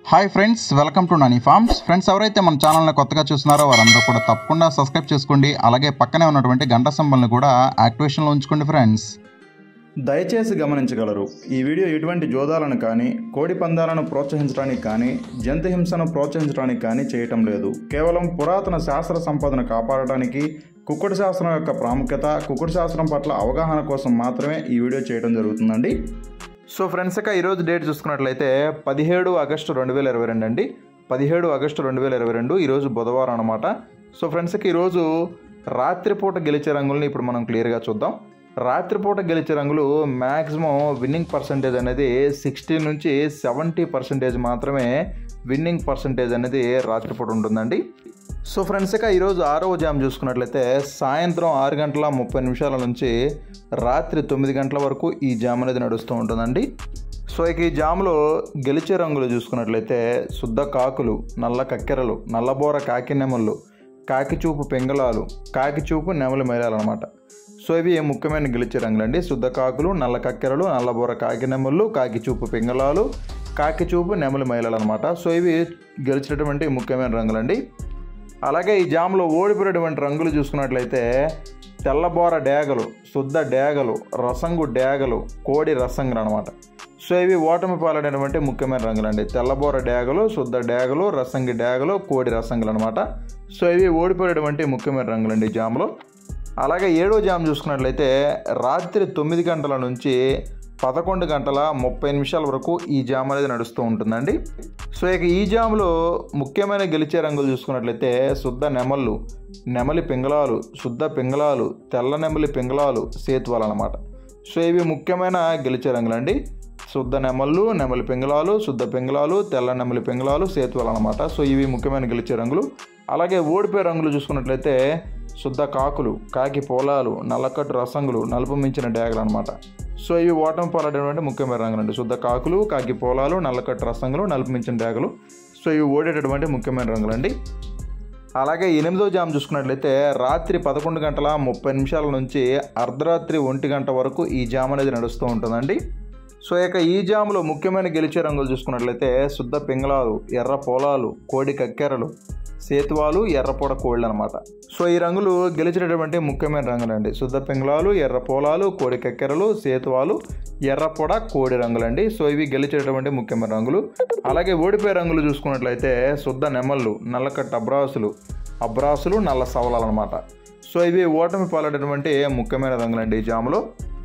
hi friends welcome to Nani farms friends ఎవరైతే మన ఛానల్ని కొత్తగా చూస్తున్నారో వారందరూ కూడా తప్పకుండా సబ్స్క్రైబ్ చేసుకోండి అలాగే పక్కనే ఉన్నటువంటి గంట సింబల్ని కూడా యాక్టివేషన్లో ఉంచుకోండి ఫ్రెండ్స్ దయచేసి గమనించగలరు ఈ వీడియో ఎటువంటి జోదాలను కానీ కోడి పందాలను ప్రోత్సహించడానికి కానీ జంతు హింసను ప్రోత్సహించడానికి కానీ చేయటం లేదు కేవలం పురాతన శాస్త్ర సంపదను కాపాడడానికి కుక్కుడు శాస్త్రం యొక్క ప్రాముఖ్యత కుక్కుడు శాస్త్రం పట్ల అవగాహన కోసం మాత్రమే ఈ వీడియో చేయడం జరుగుతుందండి సో ఫ్రెండ్స్ ఇక ఈరోజు డేట్ చూసుకున్నట్లయితే పదిహేడు ఆగస్టు రెండు వేల ఇరవై రెండు అండి పదిహేడు ఆగస్టు రెండు వేల ఇరవై రెండు ఈరోజు బుధవారం అనమాట సో ఫ్రెండ్స్కి ఈరోజు రాత్రిపూట గెలిచే రంగుల్ని ఇప్పుడు మనం క్లియర్గా చూద్దాం రాత్రిపూట గెలిచే రంగులు మ్యాక్సిమం విన్నింగ్ పర్సంటేజ్ అనేది సిక్స్టీ నుంచి సెవెంటీ పర్సెంటేజ్ మాత్రమే విన్నింగ్ పర్సంటేజ్ అనేది రాత్రిపూట ఉంటుందండి సో ఫ్రెండ్స్ ఇక ఈరోజు ఆరవ జామ్ చూసుకున్నట్లయితే సాయంత్రం ఆరు గంటల ముప్పై నిమిషాల నుంచి రాత్రి తొమ్మిది గంటల వరకు ఈ జామ్ అనేది నడుస్తూ ఉంటుందండి సో ఇక ఈ జాములో గెలిచే రంగులు చూసుకున్నట్లయితే శుద్ధ కాకులు నల్ల కక్కెరలు నల్లబోర కాకి నెమళ్ళు కాకి చూపు పెంగళాలు కాకి చూపు నెమలి మైలాలు అనమాట సో ఇవి ముఖ్యమైన గెలిచే రంగులండి శుద్ధ కాకులు నల్ల కక్కెరలు నల్లబోర కాకి నెమళ్ళు కాకి చూపు పెంగళాలు కాకి చూపు నెమలి మైలాలు అనమాట సో ఇవి గెలిచినటువంటి ముఖ్యమైన రంగులండి అలాగే ఈ జామ్లో ఓడిపోయినటువంటి రంగులు చూసుకున్నట్లయితే తెల్లబోర డేగలు శుద్ధ డేగలు రసంగు డేగలు కోడి రసంగులు అనమాట సో ఇవి ఓటమి పాలైనటువంటి ముఖ్యమైన రంగులు అండి తెల్లబోర డేగలు శుద్ధ డేగలు రసంగి డేగలు కోడి రసంగులు అనమాట సో ఇవి ఓడిపోయినటువంటి ముఖ్యమైన రంగులండి ఈ జామ్లో అలాగే ఏడో జామ్ చూసుకున్నట్లయితే రాత్రి తొమ్మిది గంటల నుంచి పదకొండు గంటల ముప్పై నిమిషాల వరకు ఈ జామ్ అనేది నడుస్తూ ఉంటుందండి సో ఇక ఈ జామ్లో ముఖ్యమైన గెలిచే రంగులు చూసుకున్నట్లయితే శుద్ధ నెమళ్ళు నెమలి పింగళాలు శుద్ధ పింగళాలు తెల్ల నెమలి పింగళాలు సేతువాలు అనమాట సో ఇవి ముఖ్యమైన గెలిచే రంగులండి శుద్ధ నెమళ్ళు నెమలి పింగళాలు శుద్ధ పింగళాలు తెల్ల నెమలి పింగళాలు సేతువాలు అనమాట సో ఇవి ముఖ్యమైన గెలిచే రంగులు అలాగే ఓడిపోయే రంగులు చూసుకున్నట్లయితే శుద్ధ కాకులు కాకి పోలాలు నల్లకట్టు రసంగులు నలుపు మించిన డ్యాగులు అనమాట సో ఇవి ఓటమి పాలైనటువంటి ముఖ్యమైన రంగులు అండి శుద్ధ కాకులు కాకి పోలాలు నల్లకట్టు రసంగులు నలుపు మించిన డ్యాగులు సో ఇవి ఓడేటటువంటి ముఖ్యమైన రంగులండి అలాగే ఎనిమిదో జామ్ చూసుకున్నట్లయితే రాత్రి పదకొండు గంటల ముప్పై నిమిషాల నుంచి అర్ధరాత్రి ఒంటి గంట వరకు ఈ జామ్ అనేది నడుస్తూ ఉంటుందండి సో ఇక ఈ జాములో ముఖ్యమైన గెలిచే రంగులు చూసుకున్నట్లయితే శుద్ధ పింగళాలు ఎర్ర పొలాలు కోడి కక్కెరలు సేతువాలు ఎర్రపొడ కోళ్ళు అనమాట సో ఈ రంగులు గెలిచినటువంటి ముఖ్యమైన రంగులండి శుద్ధ పింగళాలు ఎర్ర పొలాలు కోడి కక్కెరలు సేతువాలు ఎర్రపొడ కోడి రంగులండి సో ఇవి గెలిచేటటువంటి ముఖ్యమైన రంగులు అలాగే ఓడిపోయే రంగులు చూసుకున్నట్లయితే శుద్ధ నెమళ్ళు నల్లకట్ట అబ్రాసులు అబ్రాసులు నల్ల సవలాలు అనమాట సో ఇవి ఓటమి పాలైనటువంటి ముఖ్యమైన రంగులండి ఈ జాములో